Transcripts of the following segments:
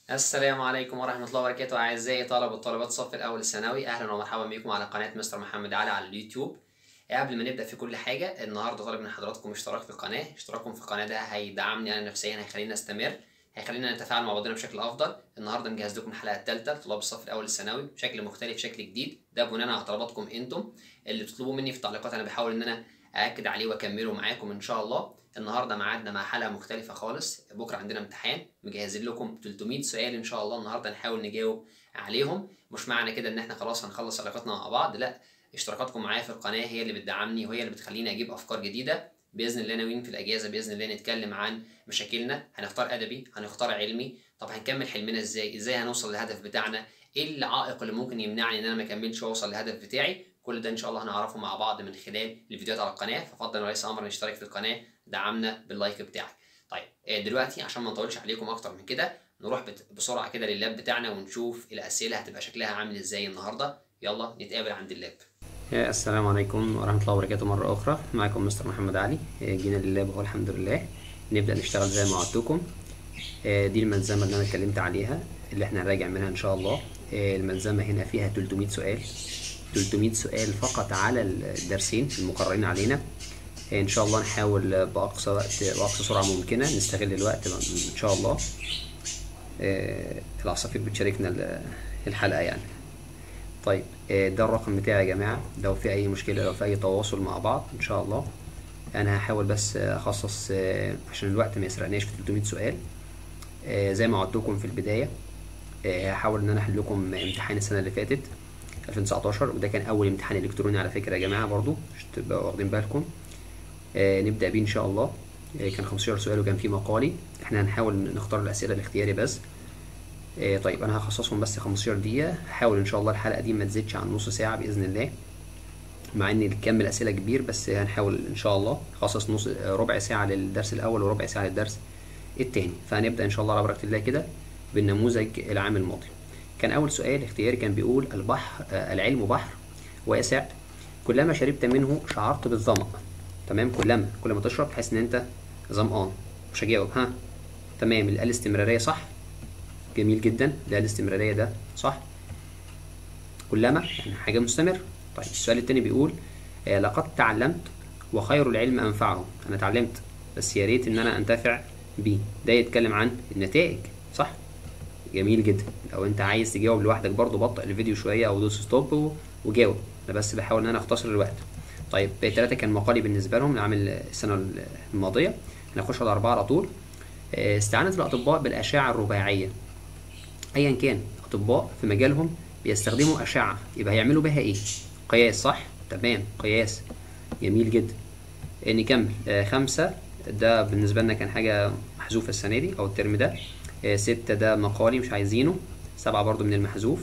السلام عليكم ورحمة الله وبركاته أعزائي طلبة وطالبات الصف الأول الثانوي أهلا ومرحبا بكم على قناة مستر محمد علي على اليوتيوب قبل ما نبدأ في كل حاجة النهاردة طالب من حضراتكم اشتراك في القناة اشتراككم في القناة ده هيدعمني أنا نفسيا هيخليني أستمر هيخلينا نتفاعل مع بعضنا بشكل أفضل النهاردة مجهز لكم الحلقة الثالثة طلاب الصف الأول الثانوي بشكل مختلف شكل جديد ده بناء على طلباتكم أنتم اللي بتطلبوه مني في التعليقات أنا بحاول إن أنا أأكد عليه وأكمله معاكم إن شاء الله النهارده ميعادنا مع حلقه مختلفه خالص بكره عندنا امتحان مجهزين لكم 300 سؤال ان شاء الله النهارده نحاول نجاوب عليهم مش معنى كده ان احنا خلاص هنخلص علاقتنا مع بعض لا اشتراكاتكم معايا في القناه هي اللي بتدعمني وهي اللي بتخليني اجيب افكار جديده باذن الله ناويين في الاجازه باذن الله نتكلم عن مشاكلنا هنختار ادبي هنختار علمي طب هنكمل حلمنا ازاي ازاي هنوصل للهدف بتاعنا ايه العائق اللي ممكن يمنعني ان انا ما اكملش واوصل للهدف بتاعي كل ده ان شاء الله هنعرفه مع بعض من خلال الفيديوهات على القناه ففضل وليس امر نشترك في القناه دعمنا باللايك بتاعك طيب دلوقتي عشان ما نطولش عليكم اكتر من كده نروح بسرعه كده لللاب بتاعنا ونشوف الاسئله هتبقى شكلها عامل ازاي النهارده يلا نتقابل عند اللاب السلام عليكم ورحمة الله وبركاته مرة أخرى معكم مستر محمد علي جينا لللاب اهو الحمد لله نبدأ نشتغل زي ما وعدتكم دي الملزمة اللي أنا اتكلمت عليها اللي احنا هنراجع منها إن شاء الله الملزمة هنا فيها 300 سؤال 300 سؤال فقط على الدرسين المقررين علينا ان شاء الله نحاول باقصى وقت باقصى سرعه ممكنه نستغل الوقت ان شاء الله العصافير بتشاركنا الحلقه يعني طيب ده الرقم بتاعي يا جماعه لو في اي مشكله لو في اي تواصل مع بعض ان شاء الله انا هحاول بس اخصص عشان الوقت ما يسرقناش في 300 سؤال زي ما وعدتكم في البدايه هحاول ان انا احل لكم امتحان السنه اللي فاتت 2019 وده كان اول امتحان الكتروني على فكره يا جماعه برضو عشان تبقوا واخدين بالكم آه نبدا بيه ان شاء الله آه كان 15 سؤال وكان فيه مقالي احنا هنحاول نختار الاسئله الاختياري بس آه طيب انا هخصصهم بس 15 دقيقه هحاول ان شاء الله الحلقه دي ما تزيدش عن نص ساعه باذن الله مع ان كم الاسئله كبير بس هنحاول ان شاء الله نخصص نص ربع ساعه للدرس الاول وربع ساعه للدرس الثاني فهنبدا ان شاء الله على بركه الله كده بالنموذج العام الماضي كان اول سؤال اختياري كان بيقول البحر العلم بحر واسع كلما شربت منه شعرت بالظمأ تمام كلما كل ما تشرب تحس ان انت ظمآن مش هجاوب ها تمام الاستمراريه صح جميل جدا لا الاستمراريه ده صح كلما يعني حاجه مستمر طيب السؤال التاني بيقول آه لقد تعلمت وخير العلم انفعه انا اتعلمت بس يا ريت ان انا انتفع بيه ده يتكلم عن النتائج صح جميل جدا لو انت عايز تجاوب لوحدك برضو بطئ الفيديو شويه او دوس ستوب وجاوب انا بس بحاول ان انا اختصر الوقت طيب ثلاثة كان مقالي بالنسبة لهم عامل السنة الماضية هنخش على أربعة على طول استعانت الأطباء بالأشعة الرباعية أيا كان أطباء في مجالهم بيستخدموا أشعة يبقى هيعملوا بها إيه؟ قياس صح؟ تمام قياس جميل جدا نكمل آه خمسة ده بالنسبة لنا كان حاجة محذوفة السنة دي أو الترم ده آه ستة ده مقالي مش عايزينه سبعة برضو من المحذوف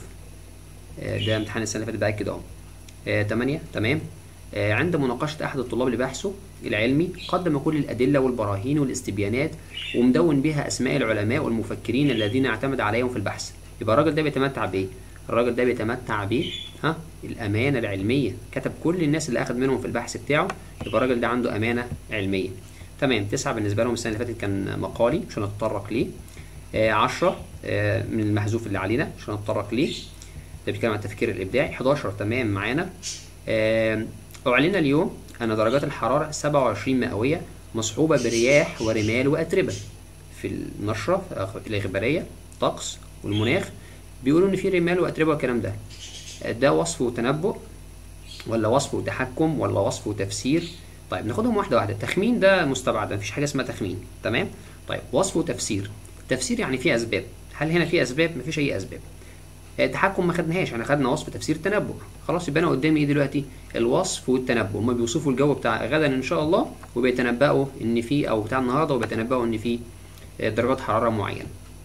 آه ده امتحان السنة اللي فاتت بأكد أهو تمانية تمام عند مناقشة أحد الطلاب لبحثه العلمي قدم كل الأدلة والبراهين والاستبيانات ومدون بها أسماء العلماء والمفكرين الذين اعتمد عليهم في البحث يبقى الراجل ده بيتمتع بإيه؟ الراجل ده بيتمتع بإيه؟ ها؟ الأمانة العلمية كتب كل الناس اللي أخذ منهم في البحث بتاعه يبقى الراجل ده عنده أمانة علمية تمام تسعة بالنسبة لهم السنة اللي فاتت كان مقالي مش هنتطرق ليه آه عشرة آه من المحذوف اللي علينا مش هنتطرق ليه ده بيتكلم عن التفكير الإبداعي 11 تمام معانا آه أعلن اليوم أن درجات الحرارة 27 مئوية مصحوبة برياح ورمال وأتربة في النشرة الإخبارية طقس والمناخ بيقولوا إن في رمال وأتربة والكلام ده ده وصف وتنبؤ ولا وصف وتحكم ولا وصف وتفسير طيب ناخدهم واحدة واحدة التخمين ده مستبعد مفيش حاجة اسمها تخمين تمام طيب وصف وتفسير تفسير يعني فيه أسباب هل هنا في أسباب مفيش أي أسباب التحكم ما خدناهاش احنا خدنا وصف تفسير تنبؤ خلاص يبقى انا قدامي ايه دلوقتي الوصف والتنبؤ هما بيوصفوا الجو بتاع غدا ان شاء الله وبيتنبؤوا ان في او بتاع النهارده وبيتنبؤوا ان في درجات حراره معينه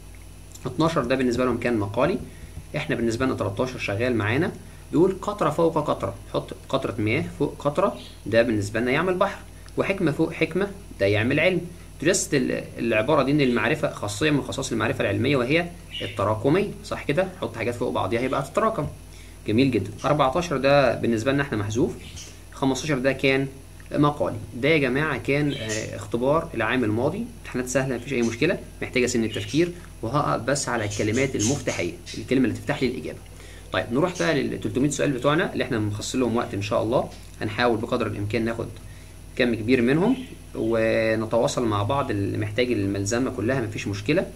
12 ده بالنسبه لهم كان مقالي احنا بالنسبه لنا 13 شغال معانا بيقول قطره فوق قطره حط قطره مياه فوق قطره ده بالنسبه لنا يعمل بحر وحكمه فوق حكمه ده يعمل علم تجسد العباره دي ان المعرفه خاصيه من خصائص المعرفه العلميه وهي التراكميه صح كده حط حاجات فوق بعضيها يبقى تتراكم جميل جدا 14 ده بالنسبه لنا احنا محذوف 15 ده كان مقالي ده يا جماعه كان آه، اختبار العام الماضي امتحانات سهله مفيش اي مشكله محتاجه سن التفكير وهقف بس على الكلمات المفتاحيه الكلمه اللي تفتح لي الاجابه طيب نروح بقى لل 300 سؤال بتوعنا اللي احنا مخصص لهم وقت ان شاء الله هنحاول بقدر الامكان ناخد كم كبير منهم ونتواصل مع بعض اللي محتاج الملزمه كلها مفيش مشكله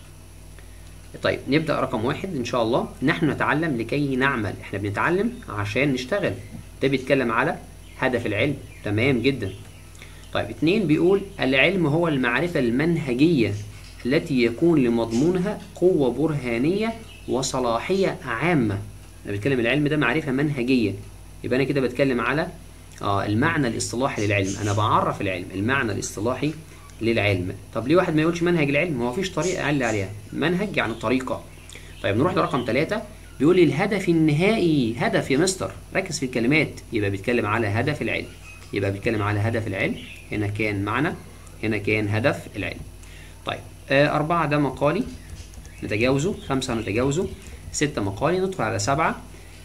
طيب نبدأ رقم واحد إن شاء الله نحن نتعلم لكي نعمل إحنا بنتعلم عشان نشتغل ده بيتكلم على هدف العلم تمام جدا طيب اتنين بيقول العلم هو المعرفة المنهجية التي يكون لمضمونها قوة برهانية وصلاحية عامة أنا بتكلم العلم ده معرفة منهجية يبقى أنا كده بتكلم على آه المعنى الاصطلاحي للعلم أنا بعرف العلم المعنى الاصطلاحي للعلم طب ليه واحد ما يقولش منهج العلم هو مفيش طريقة أقل عليها منهج يعني طريقة طيب نروح لرقم ثلاثة بيقول لي الهدف النهائي هدف يا مستر ركز في الكلمات يبقى بيتكلم على هدف العلم يبقى بيتكلم على هدف العلم هنا كان معنى هنا كان هدف العلم طيب آه أربعة ده مقالي نتجاوزه خمسة نتجاوزه ستة مقالي ندخل على سبعة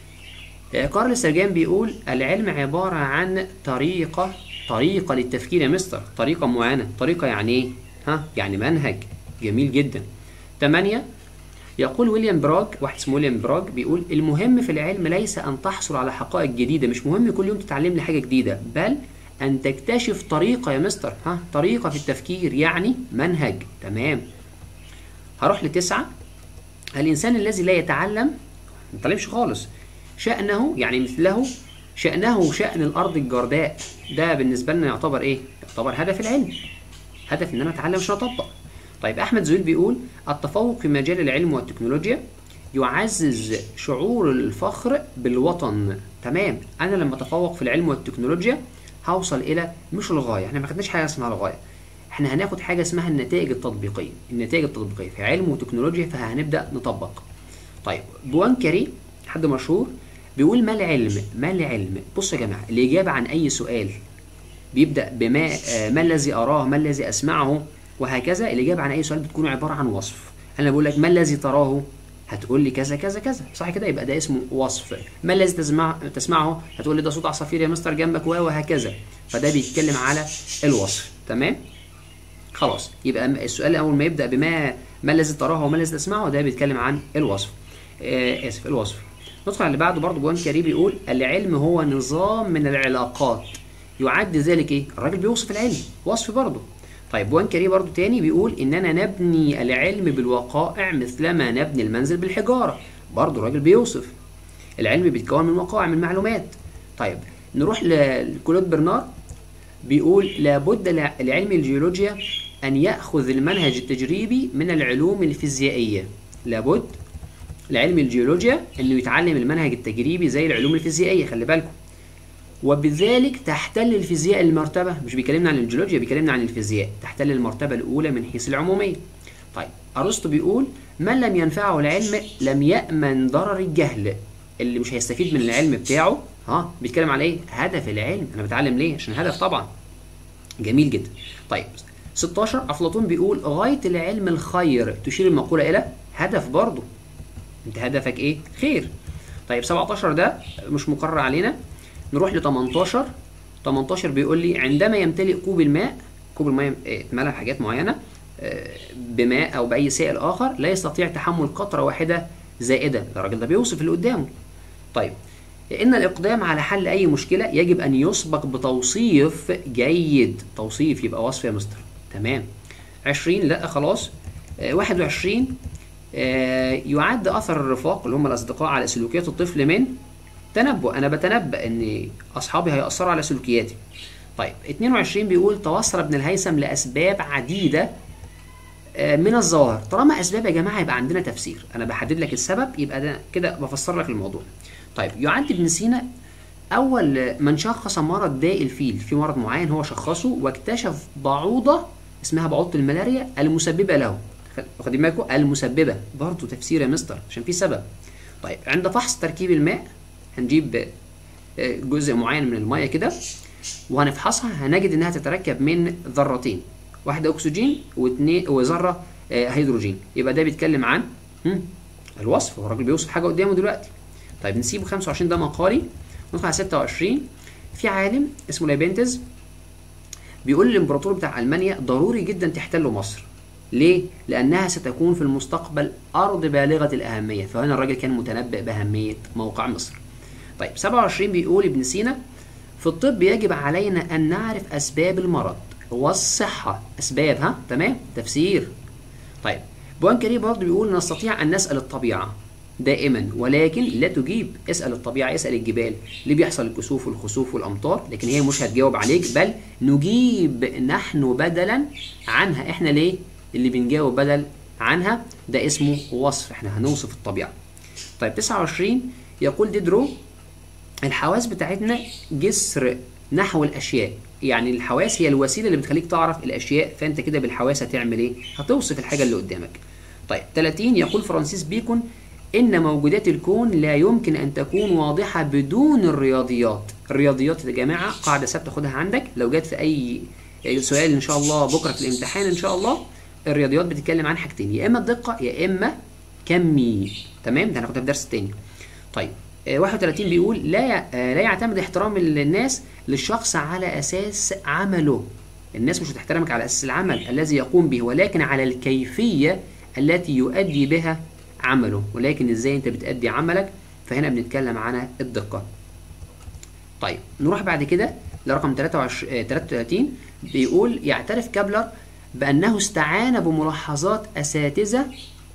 آه، كارل ساجان بيقول العلم عبارة عن طريقة طريقة للتفكير يا مستر طريقة معينة طريقة يعني ايه؟ ها يعني منهج جميل جدا تمانية يقول ويليام براج واحد اسمه ويليام براج بيقول المهم في العلم ليس أن تحصل على حقائق جديدة مش مهم كل يوم تتعلم لي حاجة جديدة بل أن تكتشف طريقة يا مستر ها طريقة في التفكير يعني منهج تمام هروح لتسعة الإنسان الذي لا يتعلم ما يتعلمش خالص شأنه يعني مثله شأنه شأن الأرض الجرداء ده بالنسبة لنا يعتبر إيه؟ يعتبر هدف العلم هدف إن أنا أتعلم عشان أطبق طيب أحمد زويل بيقول التفوق في مجال العلم والتكنولوجيا يعزز شعور الفخر بالوطن تمام أنا لما أتفوق في العلم والتكنولوجيا هوصل إلى مش الغاية إحنا ما خدناش حاجة اسمها الغاية إحنا هناخد حاجة اسمها النتائج التطبيقية النتائج التطبيقية في علم وتكنولوجيا فهنبدأ نطبق طيب بوانكري حد مشهور بيقول ما العلم ما العلم بصوا يا جماعه الاجابه عن اي سؤال بيبدا بما آه، ما الذي اراه ما الذي اسمعه وهكذا الاجابه عن اي سؤال بتكون عباره عن وصف انا بقول لك ما الذي تراه هتقول لي كذا كذا كذا صح كده يبقى ده اسمه وصف ما الذي تسمع تسمعه هتقول لي ده صوت عصافير يا مستر جنبك و- وهكذا فده بيتكلم على الوصف تمام خلاص يبقى السؤال الاول ما يبدا بما ما الذي تراه وما الذي تسمعه ده بيتكلم عن الوصف آه اسف الوصف ندخل على اللي بعده برضه بوان كريم بيقول العلم هو نظام من العلاقات يعد ذلك ايه الراجل بيوصف العلم وصف برضه طيب بوان كريم برضه تاني بيقول اننا نبني العلم بالوقائع مثلما نبني المنزل بالحجاره برضه الراجل بيوصف العلم بيتكون من وقائع من معلومات طيب نروح ل- لكلود برنار بيقول لابد لع- لعلم الجيولوجيا أن يأخذ المنهج التجريبي من العلوم الفيزيائية لابد لعلم الجيولوجيا انه يتعلم المنهج التجريبي زي العلوم الفيزيائيه خلي بالكم وبذلك تحتل الفيزياء المرتبه مش بيكلمنا عن الجيولوجيا بيكلمنا عن الفيزياء تحتل المرتبه الاولى من حيث العموميه طيب ارسطو بيقول من لم ينفعه العلم لم يامن ضرر الجهل اللي مش هيستفيد من العلم بتاعه ها بيتكلم على ايه هدف العلم انا بتعلم ليه عشان هدف طبعا جميل جدا طيب 16 افلاطون بيقول غايه العلم الخير تشير المقوله الى هدف برضه انت هدفك ايه خير طيب 17 ده مش مقرر علينا نروح ل 18 18 بيقول لي عندما يمتلئ كوب الماء كوب الماء اه، اتملى بحاجات معينه اه، بماء او باي سائل اخر لا يستطيع تحمل قطره واحده زائده الراجل ده بيوصف اللي قدامه طيب إن الإقدام على حل أي مشكلة يجب أن يسبق بتوصيف جيد توصيف يبقى وصف يا مستر تمام 20 لا خلاص آه، 21 آه، يعد أثر الرفاق اللي هم الأصدقاء على سلوكيات الطفل من تنبؤ أنا بتنبأ إن أصحابي هيأثروا على سلوكياتي طيب 22 بيقول توصل ابن الهيثم لأسباب عديدة آه، من الظواهر طالما اسباب يا جماعه يبقى عندنا تفسير انا بحدد لك السبب يبقى ده كده بفسر لك الموضوع طيب يعد ابن سينا اول من شخص مرض داء الفيل في مرض معين هو شخصه واكتشف بعوضه اسمها بعوضه الملاريا المسببه له واخدين بالكم المسببه برضه تفسير يا مستر عشان في سبب طيب عند فحص تركيب الماء هنجيب آه، جزء معين من الميه كده وهنفحصها هنجد انها تتركب من ذرتين واحده اكسجين واثنين وذره آه، هيدروجين يبقى ده بيتكلم عن هم، الوصف هو الراجل بيوصف حاجه قدامه دلوقتي طيب نسيبه 25 ده مقالي ندخل على 26 في عالم اسمه لابنتز بيقول الامبراطور بتاع المانيا ضروري جدا تحتلوا مصر ليه؟ لأنها ستكون في المستقبل أرض بالغة الأهمية فهنا الراجل كان متنبئ بأهمية موقع مصر طيب 27 بيقول ابن سينا في الطب يجب علينا أن نعرف أسباب المرض والصحة أسباب ها تمام تفسير طيب بوانكاري برضه بيقول نستطيع أن نسأل الطبيعة دائما ولكن لا تجيب اسأل الطبيعة اسأل الجبال اللي بيحصل الكسوف والخسوف والأمطار لكن هي مش هتجاوب عليك بل نجيب نحن بدلا عنها احنا ليه اللي بنجاوب بدل عنها ده اسمه وصف احنا هنوصف الطبيعة طيب 29 يقول ديدرو الحواس بتاعتنا جسر نحو الاشياء يعني الحواس هي الوسيله اللي بتخليك تعرف الاشياء فانت كده بالحواس هتعمل ايه هتوصف الحاجه اللي قدامك طيب 30 يقول فرانسيس بيكون ان موجودات الكون لا يمكن ان تكون واضحه بدون الرياضيات الرياضيات يا جماعه قاعده ثابته خدها عندك لو جت في اي سؤال ان شاء الله بكره في الامتحان ان شاء الله الرياضيات بتتكلم عن حاجتين يا اما الدقه يا اما كمي تمام ده هناخدها في درس تاني طيب 31 بيقول لا لا يعتمد احترام الناس للشخص على اساس عمله الناس مش هتحترمك على اساس العمل الذي يقوم به ولكن على الكيفيه التي يؤدي بها عمله ولكن ازاي انت بتأدي عملك فهنا بنتكلم عن الدقه طيب نروح بعد كده لرقم 23 33 بيقول يعترف كابلر بانه استعان بملاحظات اساتذه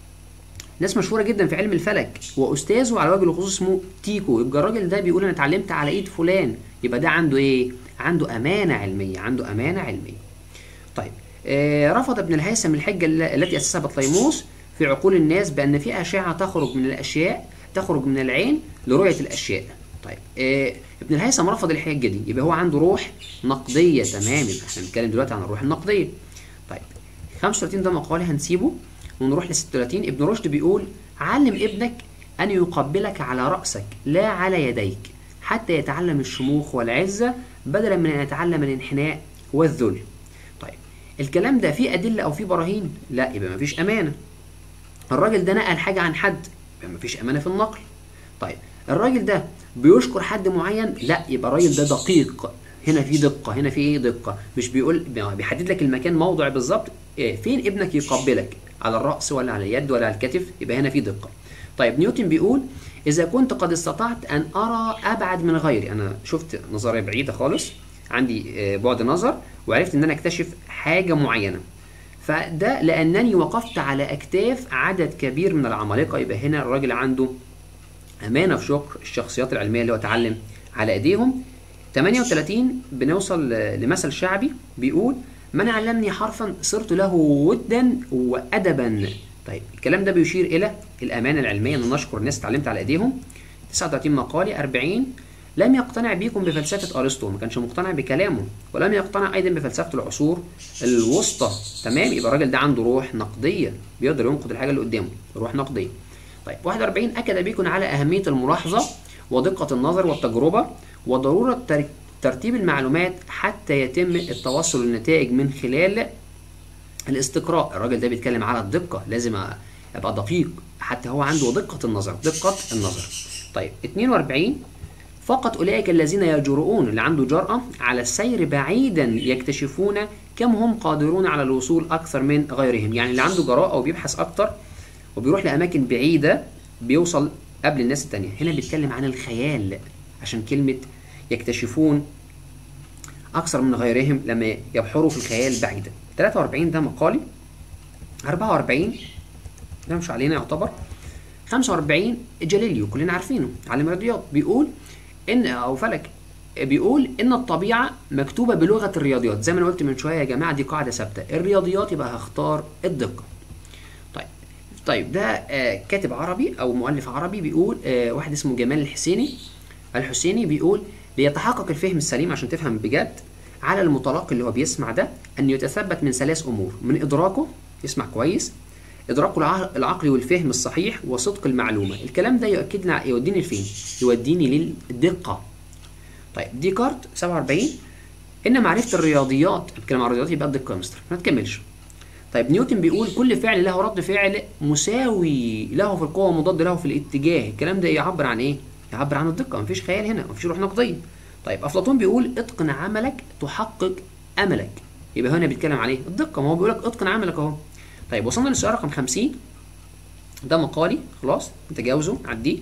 ناس مشهوره جدا في علم الفلك واستاذه على وجه الخصوص اسمه تيكو يبقى الراجل ده بيقول انا اتعلمت على ايد فلان يبقى ده عنده ايه عنده امانه علميه عنده امانه علميه طيب آه رفض ابن الهيثم الحجه التي اسسها بطليموس في عقول الناس بان في اشعه تخرج من الاشياء تخرج من العين لرؤيه الاشياء طيب آه ابن الهيثم رفض الحجه دي يبقى هو عنده روح نقديه تمام يبقى احنا بنتكلم دلوقتي عن الروح النقديه طيب 35 ده مقالي هنسيبه ونروح ل 36 ابن رشد بيقول علم ابنك أن يقبلك على رأسك لا على يديك حتى يتعلم الشموخ والعزة بدلا من أن يتعلم الانحناء والذل طيب الكلام ده فيه أدلة أو فيه براهين لا يبقى مفيش أمانة الراجل ده نقل حاجة عن حد يبقى مفيش أمانة في النقل طيب الراجل ده بيشكر حد معين لا يبقى الراجل ده دقيق هنا في دقة هنا في ايه دقة مش بيقول بيحدد لك المكان موضع بالظبط إيه فين ابنك يقبلك على الرأس ولا على اليد ولا على الكتف يبقى هنا في دقة طيب نيوتن بيقول إذا كنت قد استطعت أن أرى أبعد من غيري أنا شفت نظرية بعيدة خالص عندي بعد نظر وعرفت إن أنا أكتشف حاجة معينة فده لأنني وقفت على أكتاف عدد كبير من العمالقة يبقى هنا الراجل عنده أمانة في شكر الشخصيات العلمية اللي هو اتعلم على إيديهم 38 بنوصل لمثل شعبي بيقول من علمني حرفا صرت له ودا وادبا طيب الكلام ده بيشير الى الامانه العلميه ان نشكر الناس اتعلمت على ايديهم 39 مقالي 40 لم يقتنع بيكم بفلسفه ارسطو ما كانش مقتنع بكلامه ولم يقتنع ايضا بفلسفه العصور الوسطى تمام يبقى الراجل ده عنده روح نقديه بيقدر ينقد الحاجه اللي قدامه روح نقديه طيب 41 اكد بيكم على اهميه الملاحظه ودقه النظر والتجربه وضروره ترتيب المعلومات حتى يتم التوصل للنتائج من خلال الاستقراء الراجل ده بيتكلم على الدقة لازم ابقى دقيق حتى هو عنده دقة النظر دقة النظر طيب 42 فقط أولئك الذين يجرؤون اللي عنده جرأة على السير بعيدا يكتشفون كم هم قادرون على الوصول أكثر من غيرهم يعني اللي عنده جراءة وبيبحث أكتر وبيروح لأماكن بعيدة بيوصل قبل الناس التانية هنا بيتكلم عن الخيال عشان كلمة يكتشفون أكثر من غيرهم لما يبحروا في الخيال بعيدا 43 ده مقالي 44 ده مش علينا يعتبر 45 جاليليو كلنا عارفينه عالم الرياضيات بيقول ان او فلك بيقول ان الطبيعه مكتوبه بلغه الرياضيات زي ما انا قلت من شويه يا جماعه دي قاعده ثابته الرياضيات يبقى هختار الدقه طيب طيب ده آه كاتب عربي او مؤلف عربي بيقول آه واحد اسمه جمال الحسيني الحسيني بيقول ليتحقق الفهم السليم عشان تفهم بجد على المتلقي اللي هو بيسمع ده ان يتثبت من ثلاث امور من ادراكه يسمع كويس ادراكه العقلي والفهم الصحيح وصدق المعلومه الكلام ده يؤكدنا يوديني لفين يوديني للدقه طيب ديكارت 47 ان معرفه الرياضيات بتكلم عن الرياضيات يبقى الدقه يا مستر ما تكملش طيب نيوتن بيقول كل فعل له رد فعل مساوي له في القوه ومضاد له في الاتجاه الكلام ده يعبر عن ايه يعبر عن الدقه مفيش خيال هنا مفيش روح نقديه طيب افلاطون بيقول اتقن عملك تحقق املك يبقى هنا بيتكلم عليه الدقه ما هو بيقول لك اتقن عملك اهو طيب وصلنا للسؤال رقم 50 ده مقالي خلاص تجاوزه عديه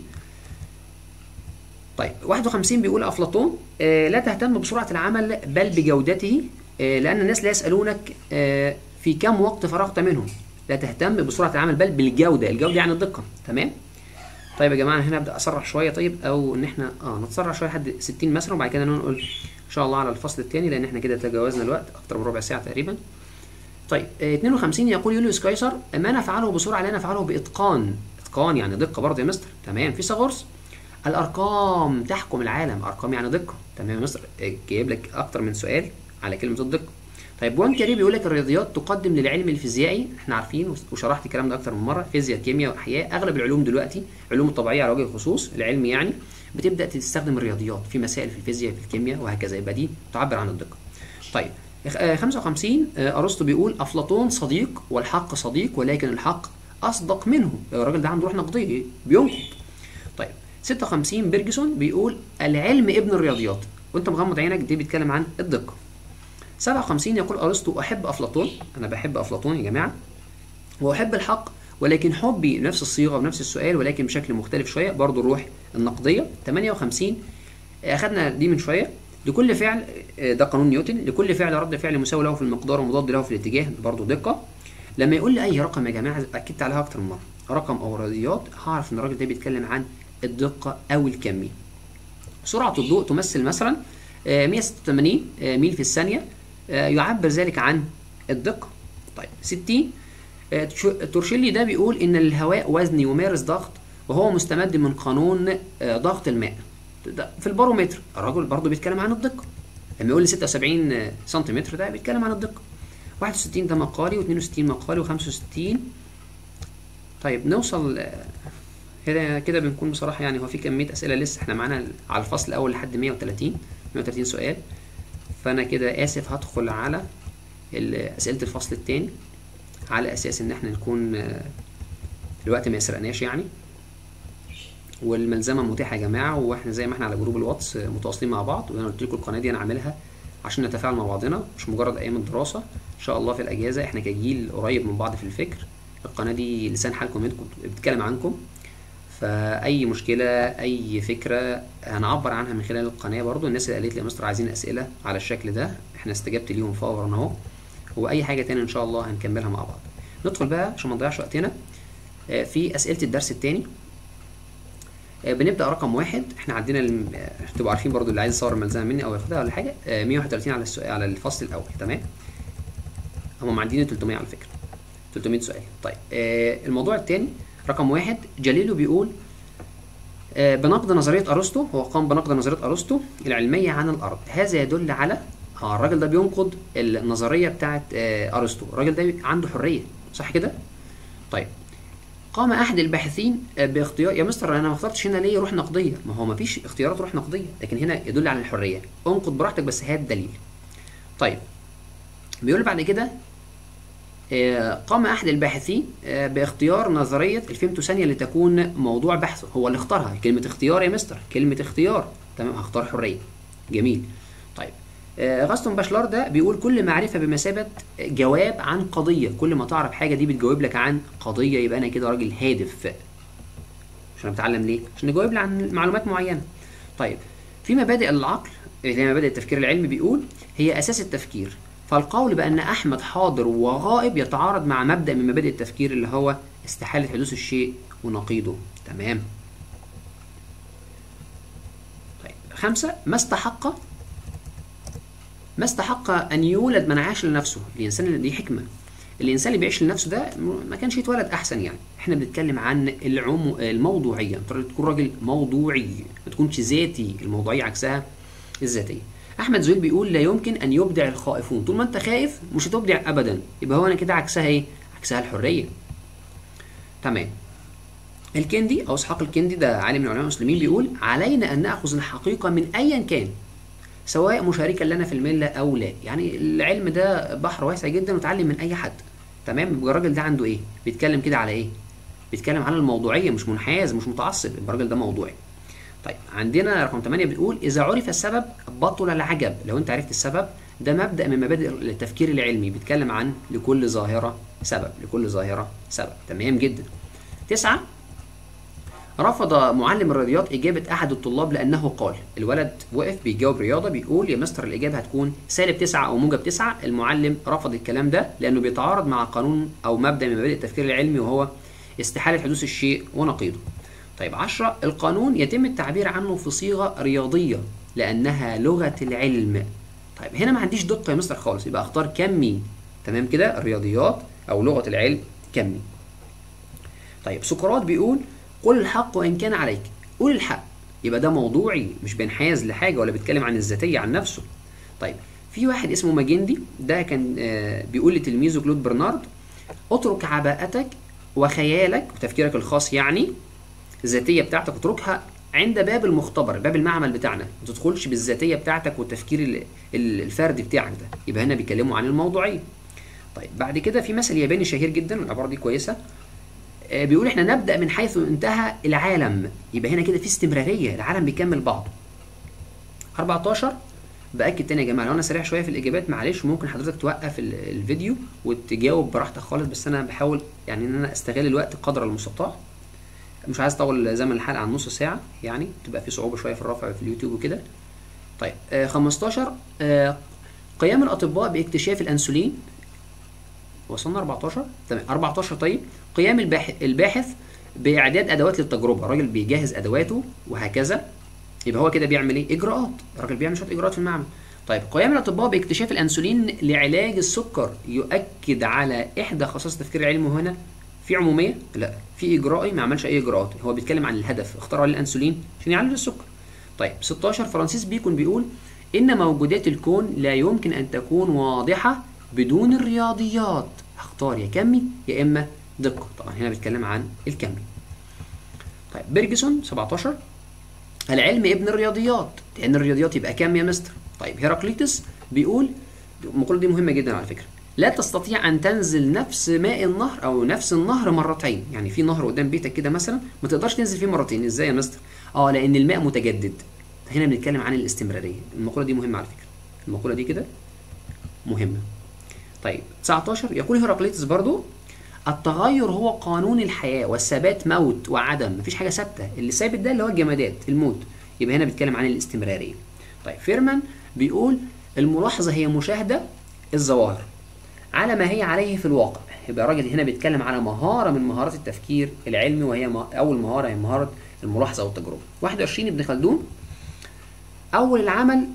طيب 51 بيقول افلاطون آه لا تهتم بسرعه العمل بل بجودته آه لان الناس لا يسالونك آه في كم وقت فرغت منهم لا تهتم بسرعه العمل بل بالجوده الجوده يعني الدقه تمام طيب يا جماعه هنا ابدا اسرع شويه طيب او ان احنا اه نتسرع شويه لحد 60 مثلا وبعد كده نقول ان شاء الله على الفصل الثاني لان احنا كده تجاوزنا الوقت اكتر من ربع ساعه تقريبا طيب آه 52 يقول يوليوس قيصر ما نفعله بسرعه لا نفعله باتقان اتقان يعني دقه برضه يا مستر تمام فيثاغورس الارقام تحكم العالم ارقام يعني دقه تمام يا مستر آه، جايب لك اكتر من سؤال على كلمه الدقه طيب وان كريم بيقول لك الرياضيات تقدم للعلم الفيزيائي احنا عارفين وشرحت الكلام ده اكتر من مره فيزياء كيمياء واحياء اغلب العلوم دلوقتي علوم الطبيعيه على وجه الخصوص العلم يعني بتبدا تستخدم الرياضيات في مسائل في الفيزياء في الكيمياء وهكذا يبقى دي تعبر عن الدقه طيب آه، 55 آه، ارسطو بيقول افلاطون صديق والحق صديق ولكن الحق اصدق منه الراجل ده عنده روح نقديه بينقد طيب 56 بيرجسون بيقول العلم ابن الرياضيات وانت مغمض عينك دي بيتكلم عن الدقه 57 يقول ارسطو احب افلاطون انا بحب افلاطون يا جماعه واحب الحق ولكن حبي نفس الصيغه ونفس السؤال ولكن بشكل مختلف شويه برضو الروح النقديه 58 اخذنا دي من شويه لكل فعل آه، ده قانون نيوتن لكل فعل رد فعل مساوي له في المقدار ومضاد له في الاتجاه برضو دقه لما يقول لي اي رقم يا جماعه اكدت عليها اكتر من مره رقم او رياضيات هعرف ان الراجل ده بيتكلم عن الدقه او الكميه سرعه الضوء تمثل مثلا آه، 186 آه، ميل في الثانيه آه، يعبر ذلك عن الدقه طيب 60 آه، تش- تورشيلي ده بيقول ان الهواء وزني يمارس ضغط وهو مستمد من قانون آه، ضغط الماء ده في البارومتر الراجل برضه بيتكلم عن الدقه لما يقول لي 76 سنتيمتر ده بيتكلم عن الدقه 61 ده مقالي و62 مقالي و65 طيب نوصل آه، كده كده بنكون بصراحه يعني هو في كميه اسئله لسه احنا معانا على الفصل الاول لحد 130 130 سؤال فانا كده اسف هدخل على ال- اسئله الفصل الثاني على اساس ان احنا نكون آه، الوقت ما يسرقناش يعني والملزمه متاحه يا جماعه واحنا زي ما احنا على جروب الواتس آه، متواصلين مع بعض وانا قلت لكم القناه دي انا عاملها عشان نتفاعل مع بعضنا مش مجرد ايام الدراسه ان شاء الله في الاجازه احنا كجيل قريب من بعض في الفكر القناه دي لسان حالكم انتم بتتكلم عنكم فاي مشكله اي فكره هنعبر عنها من خلال القناه برضو الناس اللي قالت لي يا مستر عايزين اسئله على الشكل ده احنا استجبت ليهم فورا اهو واي حاجه تاني ان شاء الله هنكملها مع بعض ندخل بقى عشان ما نضيعش وقتنا آه، في اسئله الدرس الثاني بنبدا رقم واحد احنا عندنا الم... آه، تبقوا عارفين برضو اللي عايز يصور الملزمه مني او ياخدها ولا حاجه آه، 131 على السؤال على الفصل الاول تمام هم معديين 300 على فكره 300 سؤال طيب آه، الموضوع الثاني رقم واحد جاليليو بيقول آه، بنقد نظرية أرسطو هو قام بنقد نظرية أرسطو العلمية عن الأرض هذا يدل على اه الراجل ده بينقد النظرية بتاعت آه، أرسطو الراجل ده عنده حرية صح كده؟ طيب قام أحد الباحثين آه، باختيار يا مستر أنا ما اخترتش هنا ليه روح نقدية ما هو ما فيش اختيارات روح نقدية لكن هنا يدل على الحرية انقد براحتك بس هات دليل طيب بيقول بعد كده آه، قام احد الباحثين آه، باختيار نظريه الفيمتو ثانيه لتكون موضوع بحثه هو اللي اختارها كلمه اختيار يا مستر كلمه اختيار تمام هختار حريه جميل طيب آه، غاستون باشلار ده بيقول كل معرفه بمثابه جواب عن قضيه كل ما تعرف حاجه دي بتجاوب لك عن قضيه يبقى انا كده راجل هادف عشان بتعلم ليه عشان نجاوب لي عن معلومات معينه طيب في مبادئ العقل اللي هي مبادئ التفكير العلمي بيقول هي اساس التفكير فالقول بأن أحمد حاضر وغائب يتعارض مع مبدأ من مبادئ التفكير اللي هو استحالة حدوث الشيء ونقيضه تمام طيب خمسة ما استحق ما استحق أن يولد من عاش لنفسه الإنسان اللي دي حكمة الإنسان اللي بيعيش لنفسه ده ما كانش يتولد أحسن يعني إحنا بنتكلم عن العمو الموضوعية أنت تكون راجل موضوعي ما تكونش ذاتي الموضوعية عكسها الذاتية احمد زويل بيقول لا يمكن ان يبدع الخائفون طول ما انت خايف مش هتبدع ابدا يبقى هو انا كده عكسها ايه عكسها الحريه تمام الكندي او اسحاق الكندي ده عالم من علماء المسلمين بيقول علينا ان ناخذ الحقيقه من ايا كان سواء مشاركا لنا في المله او لا يعني العلم ده بحر واسع جدا وتعلم من اي حد تمام يبقى الراجل ده عنده ايه بيتكلم كده على ايه بيتكلم على الموضوعيه مش منحاز مش متعصب يبقى الراجل ده موضوعي طيب عندنا رقم 8 بتقول إذا عرف السبب بطل العجب لو أنت عرفت السبب ده مبدأ من مبادئ التفكير العلمي بيتكلم عن لكل ظاهرة سبب لكل ظاهرة سبب تمام جدا تسعة رفض معلم الرياضيات إجابة أحد الطلاب لأنه قال الولد وقف بيجاوب رياضة بيقول يا مستر الإجابة هتكون سالب تسعة أو موجب تسعة المعلم رفض الكلام ده لأنه بيتعارض مع قانون أو مبدأ من مبادئ التفكير العلمي وهو استحالة حدوث الشيء ونقيضه طيب عشرة القانون يتم التعبير عنه في صيغة رياضية لأنها لغة العلم طيب هنا ما عنديش دقة يا مستر خالص يبقى اختار كمي تمام كده الرياضيات أو لغة العلم كمي طيب سقراط بيقول قل الحق وإن كان عليك قول الحق يبقى ده موضوعي مش بينحاز لحاجة ولا بيتكلم عن الذاتية عن نفسه طيب في واحد اسمه ماجندي ده كان آه، بيقول لتلميذه كلود برنارد اترك عباءتك وخيالك وتفكيرك الخاص يعني الذاتيه بتاعتك اتركها عند باب المختبر باب المعمل بتاعنا ما تدخلش بالذاتيه بتاعتك والتفكير ال- ال- الفردي بتاعك ده يبقى هنا بيتكلموا عن الموضوعيه طيب بعد كده في مثل ياباني شهير جدا والعباره دي كويسه آه، بيقول احنا نبدا من حيث انتهى العالم يبقى هنا كده في استمراريه العالم بيكمل بعضه 14 باكد تاني يا جماعه لو انا سريع شويه في الاجابات معلش ممكن حضرتك توقف ال- الفيديو وتجاوب براحتك خالص بس انا بحاول يعني ان انا استغل الوقت قدر المستطاع مش عايز اطول زمن الحلقه عن نص ساعه يعني تبقى في صعوبه شويه في الرفع في اليوتيوب وكده طيب آه 15 آه قيام الاطباء باكتشاف الانسولين وصلنا 14 تمام 14 طيب قيام الباحث, الباحث باعداد ادوات للتجربه الراجل بيجهز ادواته وهكذا يبقى هو كده بيعمل ايه اجراءات الراجل بيعمل شويه اجراءات في المعمل طيب قيام الاطباء باكتشاف الانسولين لعلاج السكر يؤكد على احدى خصائص التفكير العلمي هنا في عموميه لا في اجرائي ما عملش اي اجراءات هو بيتكلم عن الهدف اخترعوا الانسولين عشان يعالج السكر طيب 16 فرانسيس بيكون بيقول ان موجودات الكون لا يمكن ان تكون واضحه بدون الرياضيات اختار يا كمي يا اما دقه طبعا هنا بيتكلم عن الكمي طيب بيرجسون 17 العلم ابن الرياضيات لان الرياضيات يبقى كام يا مستر طيب هيراقليطس بيقول المقوله دي مهمه جدا على فكره لا تستطيع ان تنزل نفس ماء النهر او نفس النهر مرتين يعني في نهر قدام بيتك كده مثلا ما تقدرش تنزل فيه مرتين ازاي يا مستر اه لان الماء متجدد هنا بنتكلم عن الاستمراريه المقوله دي مهمه على فكره المقوله دي كده مهمه طيب 19 يقول هيراقليطس برضو التغير هو قانون الحياة والثبات موت وعدم مفيش حاجة ثابتة اللي ثابت ده اللي هو الجمادات الموت يبقى هنا بيتكلم عن الاستمرارية طيب فيرمان بيقول الملاحظة هي مشاهدة الظواهر على ما هي عليه في الواقع يبقى الراجل هنا بيتكلم على مهارة من مهارات التفكير العلمي وهي م- أول مهارة هي مهارة الملاحظة والتجربة 21 ابن خلدون أول العمل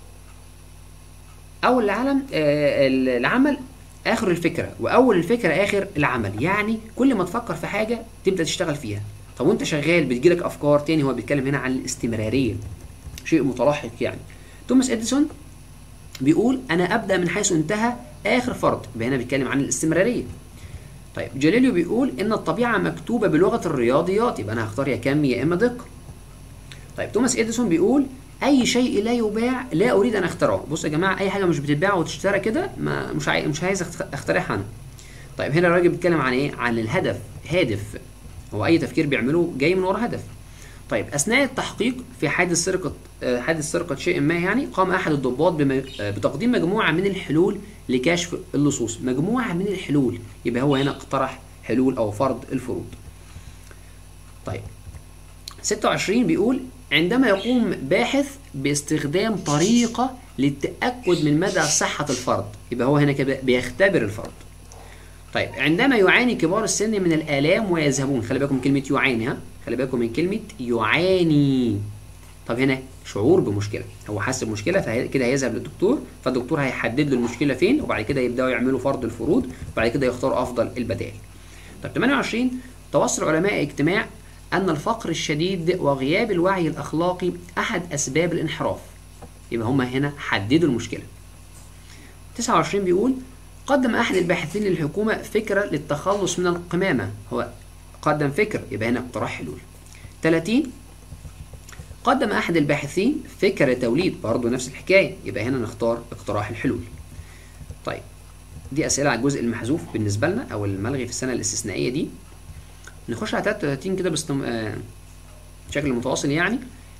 أول العالم آه، العمل اخر الفكره واول الفكره اخر العمل يعني كل ما تفكر في حاجه تبدا تشتغل فيها طب وانت شغال بتجيلك افكار تاني هو بيتكلم هنا عن الاستمراريه شيء متلاحق يعني توماس اديسون بيقول انا ابدا من حيث انتهى اخر فرد يبقى هنا بيتكلم عن الاستمراريه طيب جاليليو بيقول ان الطبيعه مكتوبه بلغه الرياضيات يبقى انا هختار يا كم يا اما دقه طيب توماس اديسون بيقول اي شيء لا يباع لا اريد ان اخترعه بصوا يا جماعه اي حاجه مش بتتباع وتشترى كده ما مش عاي... مش عايز أخت- اخترعها انا طيب هنا الراجل بيتكلم عن ايه عن الهدف هادف هو اي تفكير بيعمله جاي من ورا هدف طيب اثناء التحقيق في حادث سرقه آه، حادث سرقه شيء ما يعني قام احد الضباط بم... آه، بتقديم مجموعه من الحلول لكشف اللصوص مجموعه من الحلول يبقى هو هنا اقترح حلول او فرض الفروض طيب 26 بيقول عندما يقوم باحث باستخدام طريقة للتأكد من مدى صحة الفرد يبقى هو هنا كده بيختبر الفرد طيب عندما يعاني كبار السن من الآلام ويذهبون خلي بالكم من كلمة يعاني ها خلي بالكم من كلمة يعاني طب هنا شعور بمشكلة هو حس بمشكلة فكده هيذهب للدكتور فالدكتور هيحدد له المشكلة فين وبعد كده يبدأوا يعملوا فرض الفروض وبعد كده يختاروا أفضل البدائل طب 28 توصل علماء اجتماع أن الفقر الشديد وغياب الوعي الأخلاقي أحد أسباب الانحراف يبقى هما هنا حددوا المشكلة 29 بيقول قدم أحد الباحثين للحكومة فكرة للتخلص من القمامة هو قدم فكرة يبقى هنا اقتراح حلول 30 قدم أحد الباحثين فكرة توليد برضه نفس الحكاية يبقى هنا نختار اقتراح الحلول طيب دي أسئلة على الجزء المحذوف بالنسبة لنا أو الملغي في السنة الاستثنائية دي نخش على 33 كده باستم... آه... بشكل متواصل يعني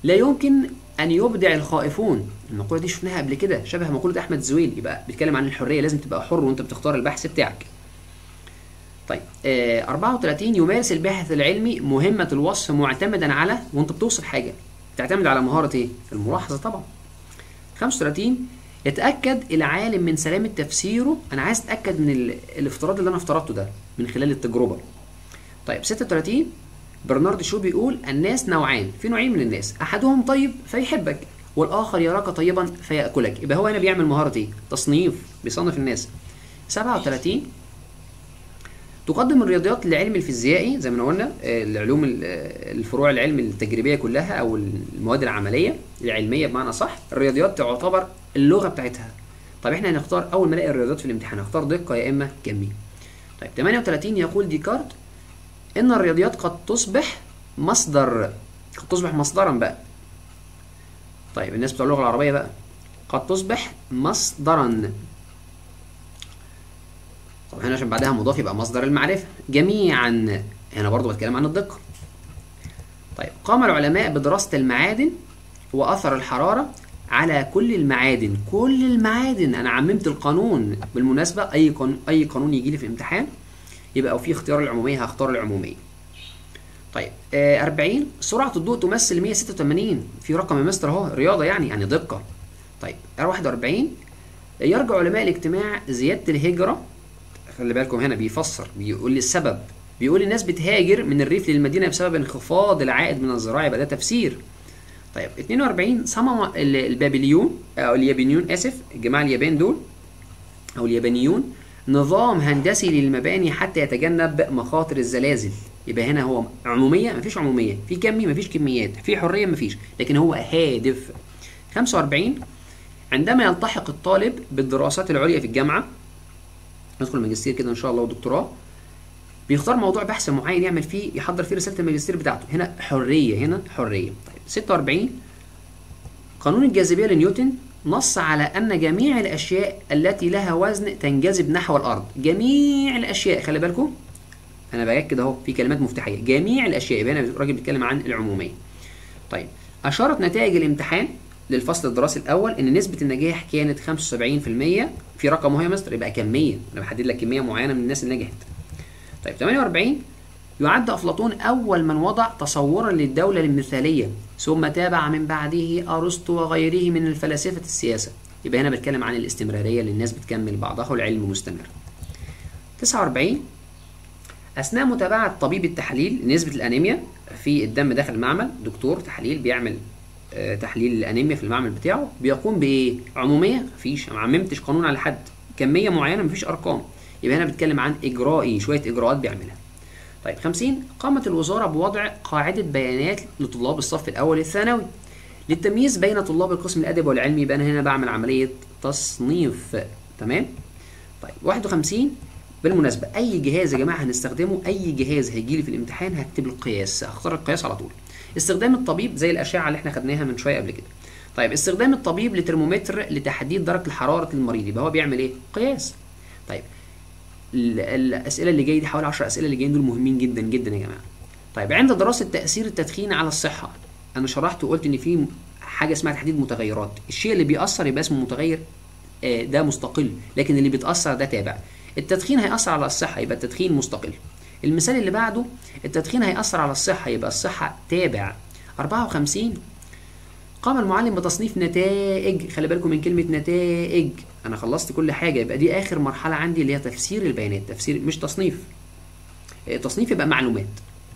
لا يمكن ان يبدع الخائفون المقوله دي شفناها قبل كده شبه مقوله احمد زويل يبقى بيتكلم عن الحريه لازم تبقى حر وانت بتختار البحث بتاعك طيب آه 34 يمارس الباحث العلمي مهمه الوصف معتمدا على وانت بتوصف حاجه تعتمد على مهاره ايه الملاحظه طبعا 35 يتاكد العالم من سلامه تفسيره انا عايز اتاكد من ال... الافتراض اللي انا افترضته ده من خلال التجربه طيب 36 برنارد شو بيقول الناس نوعان في نوعين من الناس احدهم طيب فيحبك والاخر يراك طيبا فياكلك يبقى هو هنا بيعمل مهاره ايه تصنيف بيصنف الناس 37 تقدم الرياضيات للعلم الفيزيائي زي ما قلنا العلوم الفروع العلم التجريبيه كلها او المواد العمليه العلميه بمعنى صح الرياضيات تعتبر اللغه بتاعتها طب احنا هنختار اول ما نلاقي الرياضيات في الامتحان هختار دقه يا اما كميه طيب 38 يقول ديكارت ان الرياضيات قد تصبح مصدر قد تصبح مصدرا بقى طيب الناس بتوع اللغه العربيه بقى قد تصبح مصدرا طب هنا عشان بعدها مضاف يبقى مصدر المعرفه جميعا هنا برضو بتكلم عن الدقه طيب قام العلماء بدراسه المعادن واثر الحراره على كل المعادن كل المعادن انا عممت القانون بالمناسبه اي قانون اي قانون يجي لي في الامتحان يبقى او في اختيار العموميه هختار العموميه طيب آه 40 سرعه الضوء تمثل 186 في رقم يا مستر اهو رياضه يعني يعني دقه طيب 41 يرجع علماء الاجتماع زياده الهجره خلي بالكم هنا بيفسر بيقول لي السبب بيقول الناس بتهاجر من الريف للمدينه بسبب انخفاض العائد من الزراعه يبقى ده تفسير طيب 42 صمم البابليون او اليابانيون اسف الجماعه اليابان دول او اليابانيون نظام هندسي للمباني حتى يتجنب مخاطر الزلازل يبقى هنا هو عموميه مفيش عموميه في كمي مفيش كميات في حريه مفيش لكن هو هادف 45 عندما يلتحق الطالب بالدراسات العليا في الجامعه ندخل ماجستير كده ان شاء الله ودكتوراه بيختار موضوع بحث معين يعمل فيه يحضر فيه رساله الماجستير بتاعته هنا حريه هنا حريه طيب 46 قانون الجاذبيه لنيوتن نص على ان جميع الاشياء التي لها وزن تنجذب نحو الارض جميع الاشياء خلي بالكم انا باكد اهو في كلمات مفتاحيه جميع الاشياء يبقى هنا الراجل بيتكلم عن العموميه طيب اشارت نتائج الامتحان للفصل الدراسي الاول ان نسبه النجاح كانت 75% في رقم وهي مصر يبقى كميه انا بحدد لك كميه معينه من الناس اللي نجحت طيب 48 يعد افلاطون اول من وضع تصورا للدوله المثاليه ثم تابع من بعده ارسطو وغيره من الفلاسفه السياسه يبقى هنا بتكلم عن الاستمراريه اللي الناس بتكمل بعضها والعلم مستمر 49 اثناء متابعه طبيب التحليل نسبه الانيميا في الدم داخل المعمل دكتور تحليل بيعمل تحليل الانيميا في المعمل بتاعه بيقوم بايه عموميه مفيش ما عممتش قانون على حد كميه معينه مفيش ارقام يبقى هنا بتكلم عن اجرائي شويه اجراءات بيعملها طيب 50 قامت الوزاره بوضع قاعده بيانات لطلاب الصف الاول الثانوي للتمييز بين طلاب القسم الادبي والعلمي يبقى انا هنا بعمل عمليه تصنيف تمام طيب 51 بالمناسبه اي جهاز يا جماعه هنستخدمه اي جهاز هيجي لي في الامتحان هكتب القياس هختار القياس على طول استخدام الطبيب زي الاشعه اللي احنا خدناها من شويه قبل كده طيب استخدام الطبيب لترمومتر لتحديد درجه الحراره للمريض يبقى هو بيعمل ايه قياس طيب الاسئله اللي جايه دي حوالي 10 اسئله اللي جايين دول مهمين جدا جدا يا جماعه طيب عند دراسه تاثير التدخين على الصحه انا شرحت وقلت ان في حاجه اسمها تحديد متغيرات الشيء اللي بيأثر يبقى اسمه متغير ده مستقل لكن اللي بيتأثر ده تابع التدخين هيأثر على الصحه يبقى التدخين مستقل المثال اللي بعده التدخين هيأثر على الصحة يبقى الصحة تابع 54 قام المعلم بتصنيف نتائج خلي بالكم من كلمة نتائج أنا خلصت كل حاجة يبقى دي آخر مرحلة عندي اللي هي تفسير البيانات تفسير مش تصنيف تصنيف يبقى معلومات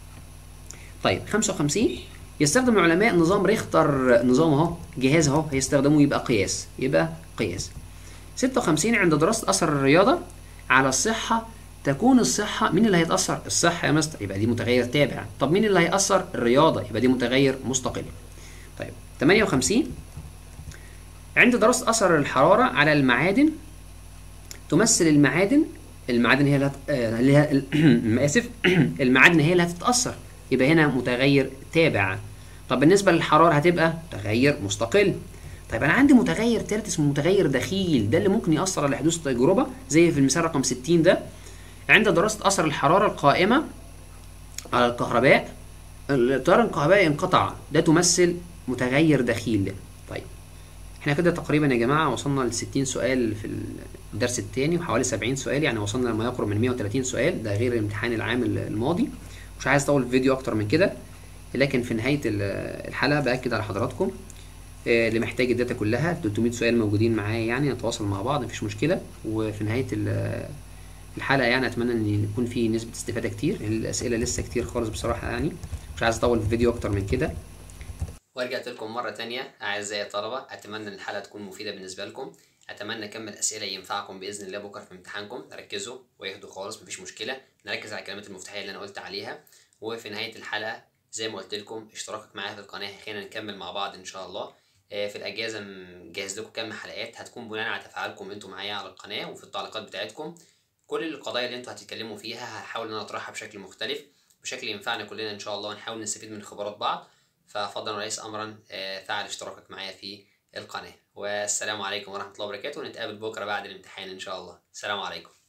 طيب 55 يستخدم العلماء نظام ريختر نظام اهو جهاز اهو هيستخدموه يبقى قياس يبقى قياس 56 عند دراسة أثر الرياضة على الصحة تكون الصحة مين اللي هيتأثر؟ الصحة يا مستر يبقى دي متغير تابع، طب مين اللي هيأثر؟ الرياضة يبقى دي متغير مستقل. طيب 58 عند دراسة أثر الحرارة على المعادن تمثل المعادن المعادن هي اللي اللي هي آسف المعادن هي اللي هتتأثر يبقى هنا متغير تابع. طب بالنسبة للحرارة هتبقى متغير مستقل. طيب انا عندي متغير ثالث اسمه متغير دخيل ده اللي ممكن ياثر على حدوث تجربه زي في المثال رقم 60 ده عند دراسة أثر الحرارة القائمة على الكهرباء التيار الكهربائي انقطع ده تمثل متغير دخيل طيب احنا كده تقريبا يا جماعة وصلنا ل 60 سؤال في الدرس الثاني وحوالي 70 سؤال يعني وصلنا لما يقرب من 130 سؤال ده غير الامتحان العام الماضي مش عايز اطول الفيديو اكتر من كده لكن في نهاية الحلقة بأكد على حضراتكم اللي محتاج الداتا كلها 300 سؤال موجودين معايا يعني نتواصل مع بعض مفيش مشكلة وفي نهاية الحلقة يعني أتمنى إن يكون في نسبة استفادة كتير الأسئلة لسه كتير خالص بصراحة يعني مش عايز أطول الفيديو أكتر من كده ورجعت لكم مرة تانية أعزائي الطلبة أتمنى إن الحلقة تكون مفيدة بالنسبة لكم أتمنى أكمل أسئلة ينفعكم بإذن الله بكرة في امتحانكم ركزوا ويهدوا خالص مفيش مشكلة نركز على الكلمات المفتاحية اللي أنا قلت عليها وفي نهاية الحلقة زي ما قلت لكم اشتراكك معايا في القناة خلينا نكمل مع بعض إن شاء الله في الأجازة مجهز لكم كم حلقات هتكون بناء على تفاعلكم أنتوا معايا على القناة وفي التعليقات بتاعتكم كل القضايا اللي أنتوا هتتكلموا فيها هحاول إن أنا أطرحها بشكل مختلف بشكل ينفعنا كلنا إن شاء الله ونحاول نستفيد من خبرات بعض ففضلا وليس امرا فعل اشتراكك معايا في القناه والسلام عليكم ورحمه الله وبركاته ونتقابل بكره بعد الامتحان ان شاء الله السلام عليكم